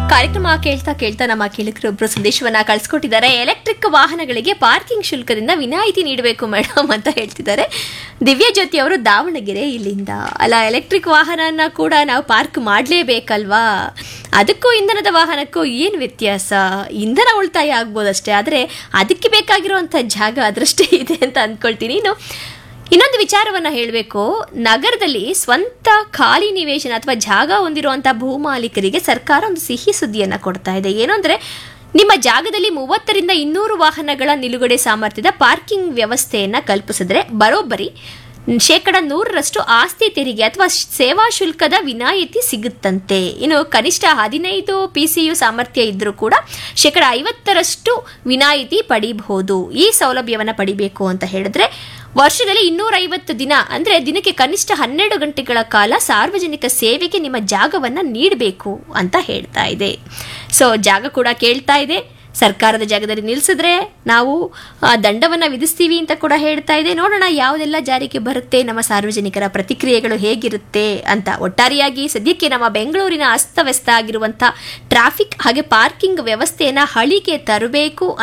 ಕಾರ್ಯಕ್ರಮ ಕೇಳ್ತಾ ಕೇಳ್ತಾ ನಮ್ಮ ಕೇಳಿಕರೊಬ್ರು ಸಂದೇಶವನ್ನ ಕಳಿಸ್ಕೊಟ್ಟಿದ್ದಾರೆ ಎಲೆಕ್ಟ್ರಿಕ್ ವಾಹನಗಳಿಗೆ ಪಾರ್ಕಿಂಗ್ ಶುಲ್ಕದಿಂದ ವಿನಾಯಿತಿ ನೀಡಬೇಕು ಮೇಡಮ್ ಅಂತ ಹೇಳ್ತಿದ್ದಾರೆ ದಿವ್ಯ ಜ್ಯೋತಿ ಅವರು ದಾವಣಗೆರೆ ಇಲ್ಲಿಂದ ಅಲ್ಲ ಎಲೆಕ್ಟ್ರಿಕ್ ವಾಹನನ ಕೂಡ ನಾವು ಪಾರ್ಕ್ ಮಾಡಲೇಬೇಕಲ್ವಾ ಅದಕ್ಕೂ ಇಂಧನದ ವಾಹನಕ್ಕೂ ಏನು ವ್ಯತ್ಯಾಸ ಇಂಧನ ಉಳಿತಾಯ ಆಗ್ಬೋದಷ್ಟೇ ಆದರೆ ಅದಕ್ಕೆ ಬೇಕಾಗಿರುವಂಥ ಜಾಗ ಅದರಷ್ಟೇ ಇದೆ ಅಂತ ಅಂದ್ಕೊಳ್ತೀನಿ ಇನ್ನು ಇನ್ನೊಂದು ವಿಚಾರವನ್ನ ಹೇಳಬೇಕು ನಗರದಲ್ಲಿ ಸ್ವಂತ ಖಾಲಿ ನಿವೇಶನ ಅಥವಾ ಜಾಗ ಹೊಂದಿರುವಂಥ ಭೂಮಾಲೀಕರಿಗೆ ಸರ್ಕಾರ ಒಂದು ಸಿಹಿ ಸುದ್ದಿಯನ್ನ ಕೊಡ್ತಾ ಇದೆ ಏನು ಅಂದ್ರೆ ನಿಮ್ಮ ಜಾಗದಲ್ಲಿ ಮೂವತ್ತರಿಂದ ಇನ್ನೂರು ವಾಹನಗಳ ನಿಲುಗಡೆ ಸಾಮರ್ಥ್ಯದ ಪಾರ್ಕಿಂಗ್ ವ್ಯವಸ್ಥೆಯನ್ನ ಕಲ್ಪಿಸಿದ್ರೆ ಬರೋಬ್ಬರಿ ಶೇಕಡ ನೂರರಷ್ಟು ಆಸ್ತಿ ತೆರಿಗೆ ಅಥವಾ ಸೇವಾ ಶುಲ್ಕದ ವಿನಾಯಿತಿ ಸಿಗುತ್ತಂತೆ ಇನ್ನು ಕನಿಷ್ಠ ಹದಿನೈದು ಪಿ ಸಿ ಯು ಸಾಮರ್ಥ್ಯ ಇದ್ರೂ ಕೂಡ ಶೇಕಡ ಐವತ್ತರಷ್ಟು ವಿನಾಯಿತಿ ಪಡಿಬಹುದು ಈ ಸೌಲಭ್ಯವನ್ನು ಪಡಿಬೇಕು ಅಂತ ಹೇಳಿದ್ರೆ ವರ್ಷದಲ್ಲಿ ಇನ್ನೂರೈವತ್ತು ದಿನ ಅಂದ್ರೆ ದಿನಕ್ಕೆ ಕನಿಷ್ಠ ಹನ್ನೆರಡು ಗಂಟೆಗಳ ಕಾಲ ಸಾರ್ವಜನಿಕ ಸೇವೆಗೆ ನಿಮ್ಮ ಜಾಗವನ್ನ ನೀಡಬೇಕು ಅಂತ ಹೇಳ್ತಾ ಇದೆ ಸೊ ಜಾಗ ಕೂಡ ಕೇಳ್ತಾ ಇದೆ ಸರ್ಕಾರದ ಜಾಗದಲ್ಲಿ ನಿಲ್ಲಿಸಿದ್ರೆ ನಾವು ಆ, ದಂಡವನ್ನ ವಿಧಿಸ್ತೀವಿ ಅಂತ ಕೂಡ ಹೇಳ್ತಾ ಇದೆ ನೋಡೋಣ ಯಾವುದೆಲ್ಲ ಜಾರಿಗೆ ಬರುತ್ತೆ ನಮ್ಮ ಸಾರ್ವಜನಿಕರ ಪ್ರತಿಕ್ರಿಯೆಗಳು ಹೇಗಿರುತ್ತೆ ಅಂತ ಒಟ್ಟಾರೆಯಾಗಿ ಸದ್ಯಕ್ಕೆ ನಮ್ಮ ಬೆಂಗಳೂರಿನ ಅಸ್ತವ್ಯಸ್ತ ಆಗಿರುವಂಥ ಟ್ರಾಫಿಕ್ ಹಾಗೆ ಪಾರ್ಕಿಂಗ್ ವ್ಯವಸ್ಥೆಯನ್ನ ಹಳಿಗೆ ತರಬೇಕು